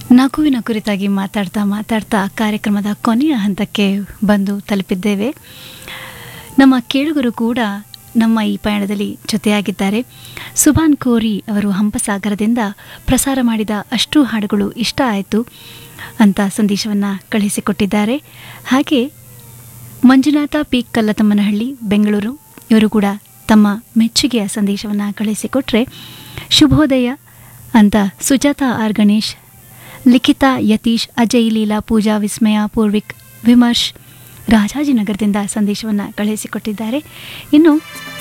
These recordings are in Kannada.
ನಗುವಿನ ಕುರಿತಾಗಿ ಮಾತಾಡ್ತಾ ಮಾತಾಡ್ತಾ ಕಾರ್ಯಕ್ರಮದ ಕೊನೆಯ ಹಂತಕ್ಕೆ ಬಂದು ತಲುಪಿದ್ದೇವೆ ನಮ್ಮ ಕೇಳುಗರು ಕೂಡ ನಮ್ಮ ಈ ಪಯಣದಲ್ಲಿ ಜೊತೆಯಾಗಿದ್ದಾರೆ ಸುಭಾನ್ ಕೋರಿ ಅವರು ಹಂಪಸಾಗರದಿಂದ ಪ್ರಸಾರ ಮಾಡಿದ ಅಷ್ಟು ಹಾಡುಗಳು ಇಷ್ಟ ಆಯಿತು ಅಂತ ಸಂದೇಶವನ್ನು ಕಳುಹಿಸಿಕೊಟ್ಟಿದ್ದಾರೆ ಹಾಗೆ ಮಂಜುನಾಥ ಪಿ ಕಲ್ಲತಮ್ಮನಹಳ್ಳಿ ಬೆಂಗಳೂರು ಇವರು ಕೂಡ ತಮ್ಮ ಮೆಚ್ಚುಗೆಯ ಸಂದೇಶವನ್ನು ಕಳುಹಿಸಿಕೊಟ್ರೆ ಶುಭೋದಯ ಅಂತ ಸುಜಾತ ಆರ್ ಗಣೇಶ್ ಲಿಖಿತಾ ಯತೀಶ್ ಅಜಯ್ ಲೀಲಾ ಪೂಜಾ ವಿಸ್ಮಯ ಪೂರ್ವಿಕ್ ವಿಮರ್ಶ್ ರಾಜಾಜಿನಗರದಿಂದ ಸಂದೇಶವನ್ನು ಕಳುಹಿಸಿಕೊಟ್ಟಿದ್ದಾರೆ ಇನ್ನು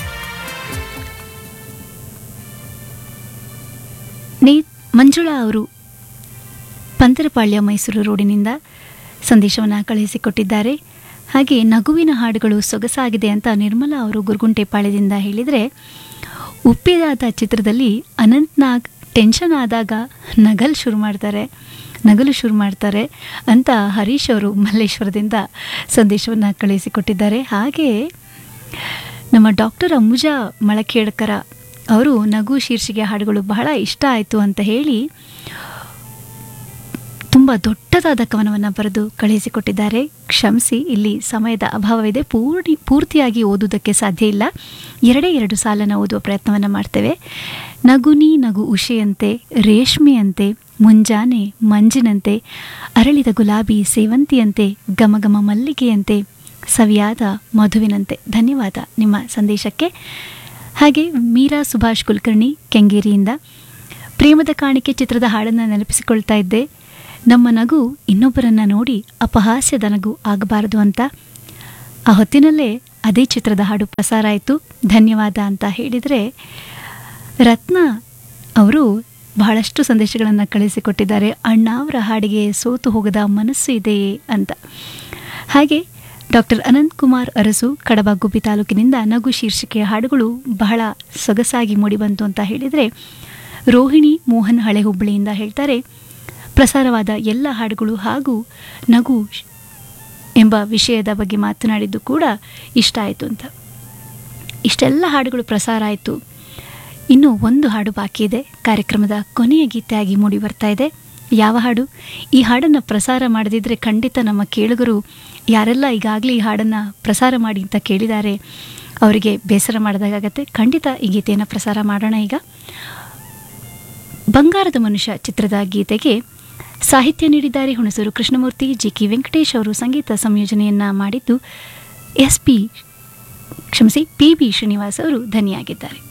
ನೇ ಮಂಜುಳಾ ಅವರು ಪಂತರಪಾಳ್ಯ ಮೈಸೂರು ರೋಡಿನಿಂದ ಸಂದೇಶವನ್ನು ಕಳುಹಿಸಿಕೊಟ್ಟಿದ್ದಾರೆ ಹಾಗೆ ನಗುವಿನ ಹಾಡುಗಳು ಸೊಗಸಾಗಿದೆ ಅಂತ ನಿರ್ಮಲಾ ಅವರು ಗುರುಗುಂಟೆಪಾಳ್ಯದಿಂದ ಹೇಳಿದರೆ ಉಪ್ಪಿದಾದ ಚಿತ್ರದಲ್ಲಿ ಅನಂತ್ನಾಗ್ ಟೆನ್ಷನ್ ಆದಾಗ ನಗಲ್ ಶುರು ಮಾಡ್ತಾರೆ ನಗಲು ಶುರು ಮಾಡ್ತಾರೆ ಅಂತ ಹರೀಶ್ ಅವರು ಮಲ್ಲೇಶ್ವರದಿಂದ ಸಂದೇಶವನ್ನು ಕಳುಹಿಸಿಕೊಟ್ಟಿದ್ದಾರೆ ಹಾಗೆ ನಮ್ಮ ಡಾಕ್ಟರ್ ಅಂಬುಜಾ ಮಳಖೇಡ್ಕರ ಅವರು ನಗು ಶೀರ್ಷಿಕೆ ಹಾಡುಗಳು ಬಹಳ ಇಷ್ಟ ಆಯಿತು ಅಂತ ಹೇಳಿ ತುಂಬ ದೊಡ್ಡದಾದ ಕವನವನ್ನು ಬರೆದು ಕಳುಹಿಸಿಕೊಟ್ಟಿದ್ದಾರೆ ಕ್ಷಮಿಸಿ ಇಲ್ಲಿ ಸಮಯದ ಅಭಾವವಿದೆ ಪೂರ್ಣಿ ಪೂರ್ತಿಯಾಗಿ ಓದುವುದಕ್ಕೆ ಸಾಧ್ಯ ಇಲ್ಲ ಎರಡೇ ಎರಡು ಸಾಲನ್ನು ಓದುವ ಪ್ರಯತ್ನವನ್ನು ಮಾಡ್ತೇವೆ ನಗುನಿ ನಗು ಉಷೆಯಂತೆ ರೇಷ್ಮೆಯಂತೆ ಮುಂಜಾನೆ ಮಂಜಿನಂತೆ ಅರಳಿದ ಗುಲಾಬಿ ಸೇವಂತಿಯಂತೆ ಘಮಘಮ ಮಲ್ಲಿಗೆಯಂತೆ ಸವಿಯಾದ ಮಧುವಿನಂತೆ ಧನ್ಯವಾದ ನಿಮ್ಮ ಸಂದೇಶಕ್ಕೆ ಹಾಗೆ ಮೀರಾ ಸುಭಾಷ್ ಕುಲಕರ್ಣಿ ಕೆಂಗೇರಿಯಿಂದ ಪ್ರೇಮದ ಕಾಣಿಕೆ ಚಿತ್ರದ ಹಾಡನ್ನು ನೆನಪಿಸಿಕೊಳ್ತಾ ಇದ್ದೆ ನಮ್ಮ ನಗು ಇನ್ನೊಬ್ಬರನ್ನ ನೋಡಿ ಅಪಹಾಸ್ಯದ ನಗು ಆಗಬಾರದು ಅಂತ ಆ ಹೊತ್ತಿನಲ್ಲೇ ಅದೇ ಚಿತ್ರದ ಹಾಡು ಪ್ರಸಾರ ಆಯಿತು ಧನ್ಯವಾದ ಅಂತ ಹೇಳಿದರೆ ರತ್ನ ಅವರು ಬಹಳಷ್ಟು ಸಂದೇಶಗಳನ್ನು ಕಳಿಸಿಕೊಟ್ಟಿದ್ದಾರೆ ಅಣ್ಣ ಅವರ ಹಾಡಿಗೆ ಸೋತು ಹೋಗದ ಮನಸ್ಸು ಇದೆಯೇ ಅಂತ ಹಾಗೆ ಡಾಕ್ಟರ್ ಅನಂತ್ ಕುಮಾರ್ ಅರಸು ಕಡಬ ಗುಬ್ಬಿ ತಾಲೂಕಿನಿಂದ ನಗು ಶೀರ್ಷಿಕೆಯ ಹಾಡುಗಳು ಬಹಳ ಸೊಗಸಾಗಿ ಮೂಡಿಬಂತು ಅಂತ ಹೇಳಿದರೆ ರೋಹಿಣಿ ಮೋಹನ್ ಹಳೆ ಹುಬ್ಬಳ್ಳಿಯಿಂದ ಹೇಳ್ತಾರೆ ಪ್ರಸಾರವಾದ ಎಲ್ಲ ಹಾಡುಗಳು ಹಾಗೂ ನಗು ಎಂಬ ವಿಷಯದ ಬಗ್ಗೆ ಮಾತನಾಡಿದ್ದು ಕೂಡ ಇಷ್ಟ ಆಯಿತು ಅಂತ ಇಷ್ಟೆಲ್ಲ ಹಾಡುಗಳು ಪ್ರಸಾರ ಆಯಿತು ಇನ್ನೂ ಒಂದು ಹಾಡು ಬಾಕಿ ಇದೆ ಕಾರ್ಯಕ್ರಮದ ಕೊನೆಯ ಗೀತೆಯಾಗಿ ಮೂಡಿ ಬರ್ತಾ ಇದೆ ಯಾವ ಹಾಡು ಈ ಹಾಡನ್ನು ಪ್ರಸಾರ ಮಾಡದಿದ್ದರೆ ಖಂಡಿತ ನಮ್ಮ ಕೇಳುಗರು ಯಾರೆಲ್ಲ ಈಗಾಗಲೇ ಈ ಹಾಡನ್ನು ಪ್ರಸಾರ ಮಾಡಿ ಅಂತ ಕೇಳಿದ್ದಾರೆ ಅವರಿಗೆ ಬೇಸರ ಮಾಡಿದಾಗತ್ತೆ ಖಂಡಿತ ಈ ಗೀತೆಯನ್ನು ಪ್ರಸಾರ ಮಾಡೋಣ ಈಗ ಬಂಗಾರದ ಮನುಷ್ಯ ಚಿತ್ರದ ಗೀತೆಗೆ ಸಾಹಿತ್ಯ ನೀಡಿದ್ದಾರೆ ಹುಣಸೂರು ಕೃಷ್ಣಮೂರ್ತಿ ಜಿ ಕೆ ವೆಂಕಟೇಶ್ ಅವರು ಸಂಗೀತ ಸಂಯೋಜನೆಯನ್ನ ಮಾಡಿದ್ದು ಎಸ್ ಪಿ ಕ್ಷಮಿಸಿ ಪಿ ಬಿ ಶ್ರೀನಿವಾಸ್ ಅವರು ಧನಿಯಾಗಿದ್ದಾರೆ